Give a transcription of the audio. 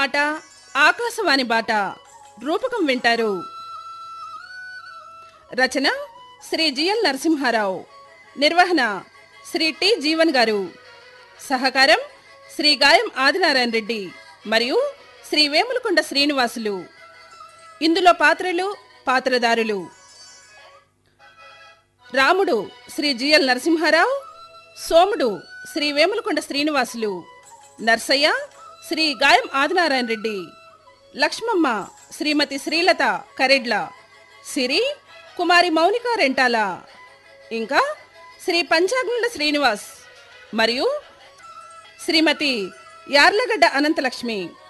మాట ఆకాశవాణి బాట రూపకం వింటారు రచన శ్రీ జిఎల్ నరసింహారావు నిర్వహణ శ్రీ టి జీవన్ గారు సహకారం శ్రీ గాయం ఆదినారాయణ రెడ్డి మరియు శ్రీ వేములకొండ శ్రీనివాసులు ఇందులో పాత్రలు పాత్రదారులు రాముడు శ్రీ జిఎల్ నరసింహారావు సోముడు శ్రీ వేములకొండ శ్రీనివాసులు నర్సయ్య శ్రీ గాయం ఆదినారాయణ రెడ్డి లక్ష్మమ్మ శ్రీమతి శ్రీలత కరెడ్ల సిరి కుమారి మౌనిక రెంటాల ఇంకా శ్రీ పంచాగ్నుల శ్రీనివాస్ మరియు శ్రీమతి యార్లగడ్డ అనంతలక్ష్మి